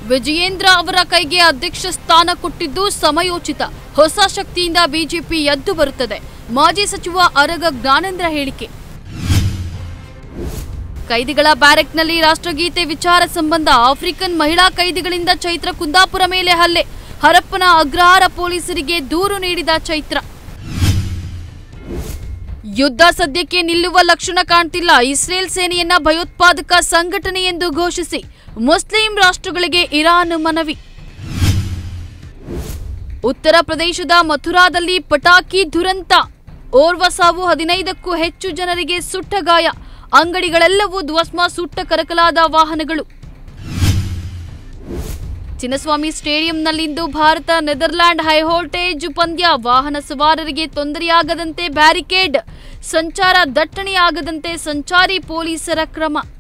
ವಿಜಯೇಂದ್ರ ಅವರ ಕೈಗೆ ಅಧ್ಯಕ್ಷ ಸ್ಥಾನ ಕೊಟ್ಟಿದ್ದು ಸಮಯೋಚಿತ ಹೊಸ ಶಕ್ತಿಯಿಂದ ಬಿಜೆಪಿ ಎದ್ದು ಬರುತ್ತದೆ ಮಾಜಿ ಸಚಿವ ಅರಗ ಜ್ಞಾನೇಂದ್ರ ಹೇಳಿಕೆ ಕೈದಿಗಳ ಬ್ಯಾರೆಕ್ನಲ್ಲಿ ರಾಷ್ಟ್ರಗೀತೆ ವಿಚಾರ ಸಂಬಂಧ ಆಫ್ರಿಕನ್ ಮಹಿಳಾ ಕೈದಿಗಳಿಂದ ಚೈತ್ರ ಕುಂದಾಪುರ ಮೇಲೆ ಹಲ್ಲೆ ಹರಪ್ಪನ ಅಗ್ರಹಾರ ಪೊಲೀಸರಿಗೆ ದೂರು ನೀಡಿದ ಚೈತ್ರ ಯುದ್ಧ ಸದ್ಯಕ್ಕೆ ನಿಲ್ಲುವ ಲಕ್ಷಣ ಕಾಣ್ತಿಲ್ಲ ಇಸ್ರೇಲ್ ಸೇನೆಯನ್ನ ಭಯೋತ್ಪಾದಕ ಸಂಘಟನೆ ಎಂದು ಘೋಷಿಸಿ ಮುಸ್ಲಿಂ ರಾಷ್ಟ್ರಗಳಿಗೆ ಇರಾನ್ ಮನವಿ ಉತ್ತರ ಪ್ರದೇಶದ ಮಥುರಾದಲ್ಲಿ ಪಟಾಕಿ ದುರಂತ ಓರ್ವ ಸಾವು ಹದಿನೈದಕ್ಕೂ ಹೆಚ್ಚು ಜನರಿಗೆ ಸುಟ್ಟ ಗಾಯ ಅಂಗಡಿಗಳೆಲ್ಲವೂ ಧ್ವಸ್ಮ ಸುಟ್ಟ ಕರಕಲಾದ ವಾಹನಗಳು ಚಿನ್ನಸ್ವಾಮಿ ಸ್ಟೇಡಿಯಂನಲ್ಲಿಂದು ಭಾರತ ನೆದರ್ಲ್ಯಾಂಡ್ ಹೈವೋಲ್ಟೇಜ್ ಪಂದ್ಯ ವಾಹನ ಸವಾರರಿಗೆ ತೊಂದರೆಯಾಗದಂತೆ ಬ್ಯಾರಿಕೇಡ್ ಸಂಚಾರ ದಟ್ಟಣೆಯಾಗದಂತೆ ಸಂಚಾರಿ ಪೊಲೀಸರ ಕ್ರಮ